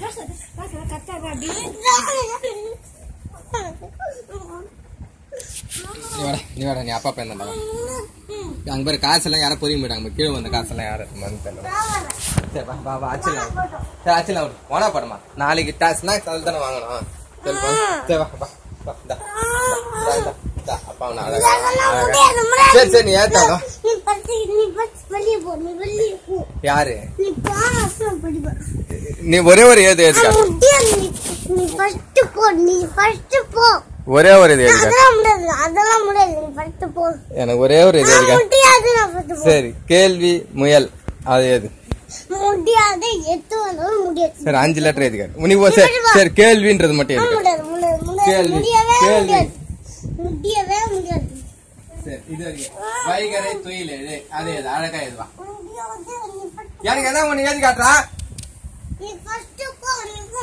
நீ வாடா நீ வாடா நீ அப்பா பையன் தான்டா அங்க பாரு காசெல்லாம் யாரும் பொறிய போயிட்டாங்க கீழே வந்த காசெல்லாம் யாரும் வந்து தெரியல சரி வா வா வா அச்சிடலாம் சரி அச்சிடலாம் விடு ஓனா படமா நாளைக்கு டா ஸ்நாக்ஸ் அதில் தானே வாங்கணும் சரி வா சரி வா வா வா இந்தா இந்தா, இந்தா, இந்தா, அப்பா உன்னை அழகா அழகா. சரி சரி நீ ஏத்தாலும் நீ பத்து நீ பத்து வெளியே போ நீ வெளியே போ யாரு நீ பாசம் படிப்ப நீ ஒரே ஒரு ஏது ஏதுக்கா முடியாது நீ நீ ஃபர்ஸ்ட் போ நீ ஃபர்ஸ்ட் போ ஒரே ஒரு இது ஏதுக்கா அதெல்லாம் முடியாது அதெல்லாம் முடியாது நீ ஃபர்ஸ்ட் போ எனக்கு ஒரே ஒரு இது ஏதுக்கா முடியாது நான் ஃபர்ஸ்ட் போ சரி கேள்வி முயல் அது ஏது முடியாது எத்து வந்தாலும் முடியாது சரி அஞ்சு லெட்டர் ஏதுக்கா நீ போ, சரி சரி கேள்வின்றது மட்டும் ஆ, ஏதுக்கா முடியாது முடியாது முடியாது கேள்வி, முடியவே கேள்வி. முடியாது முடியவே முடியாது சரி இது வரைக்கும் வைகரை துயில் இது அது எது அழகா எதுவா முடியாது நீ first- எனக்கு எதாவது ஒண்ணு ஏதி காட்டுறா நீ ஃபர்ஸ்ட் போ நீ போ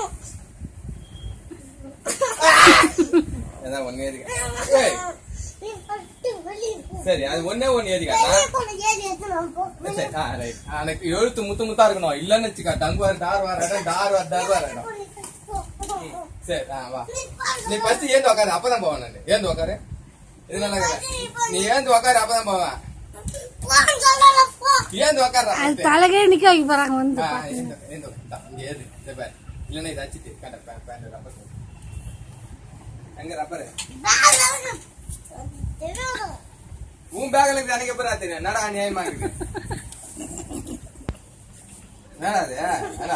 ஏதாவது ஒண்ணு ஏதி ஏய், நீ ஃபர்ஸ்ட் வெளியே போ சரி அது ஒண்ணே ஒண்ணு ஏதி காட்டுறா வெளியே போ நீ ஏறி எத்து நான் போ சரி ஆ ரைட் எனக்கு எழுத்து முத்து முத்தா இருக்கணும் இல்லன்னு வச்சுக்கா டங்கு வார் டார் வார் இடம் டார் வார் டார் வார் இடம் நீ first போ, போ, போ. சரி ஆ வா நீ first நீ ஃபர்ஸ்ட் ஏந்து உக்காரு அப்பதான் போவேன் நான் ஏந்து உக்காரு இது நல்லா இருக்குது நீ ஏந்து உக்காரு அப்பதான் போவேன் போன்னு சொல்லல, போ. ஏந்து உக்காரு அது தலைகே நிக்க வைக்க போறாங்க வந்து ஆ, ஏந்து, ஏந்து உக்காரு. இந்தா, இங்க ஏது இந்த பாரு இல்லன்னா இதை அடிச்சிட்டு காட்ட பேன் பேன் ரப்பர் எங்க ரப்பர் வேலை இருக்கு. தெரியும். உன் பேக்ல இருந்து அன்னைக்கு எப்பரா தெரியும் என்னடா அநியாயமா இருக்கு என்னடா அது என்னடா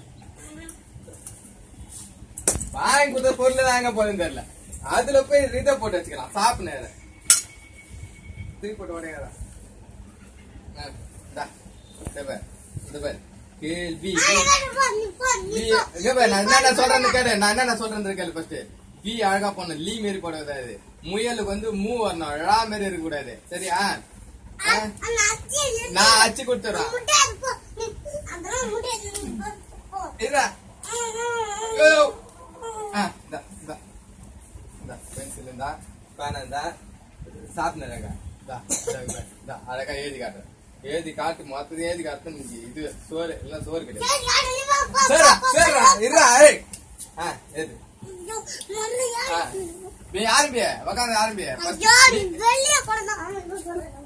வாங்கி கொடுத்த பொருள் தான் எங்க போதுன்னு தெரியல அதுல போய் இதை போட்டு வச்சுக்கலாம் சாப்பிடு நேரம் தூக்கி போட்டு உடையாதா ஆ, இந்தா, இதை பாரு, இதை பாரு. கேள்வி ஆ, இங்க போ, நீ போ, நீ வி போ. இங்க பாரு, நான் என்ன சொல்றேன்னு கேடு நான் என்ன சொல்றேன்னு கேளு ஃபர்ஸ்ட் வி அழகா போடணும் லீ மாரி போடக்கூடாது முயலுக்கு வந்து மூ வரணும் ழா மாரி இருக்க கூடாது சரியா ஆ? அந்த அச்சி இருக்கு. நான் அச்சு கொடுத்துறேன் முடியாது, போ. நீ- அதெல்லாம் முடியாது, நீ first போ. இருடா ம், ஐயோ. ம், ஆ, இந்தா, இந்தா. இந்தா, pencil இந்தா, pen இந்தா, சாப்பிடு அழகா. இந்தா, இந்தா, இந்தா, இந்தா, அழகா எழுதி காட்டு எழுதி காட்டு மொத்தம் எழுதி காட்டு நீ இது சோறு எல்லாம் சோறு கிடையாது சரி, யாரு நீ வா, போ, சரிடா போ, போ, சரிடா போ, போ. இருடா ஏய் ஆ எழுது ஐயோ, முதல்ல ஆ. யாரு? நீ ஆரம்பிய உக்காந்து ஆரம்பிய ஐயோ, நீ வெளியே போனா தான் ஆரம்பிக்க சொல்றேன்.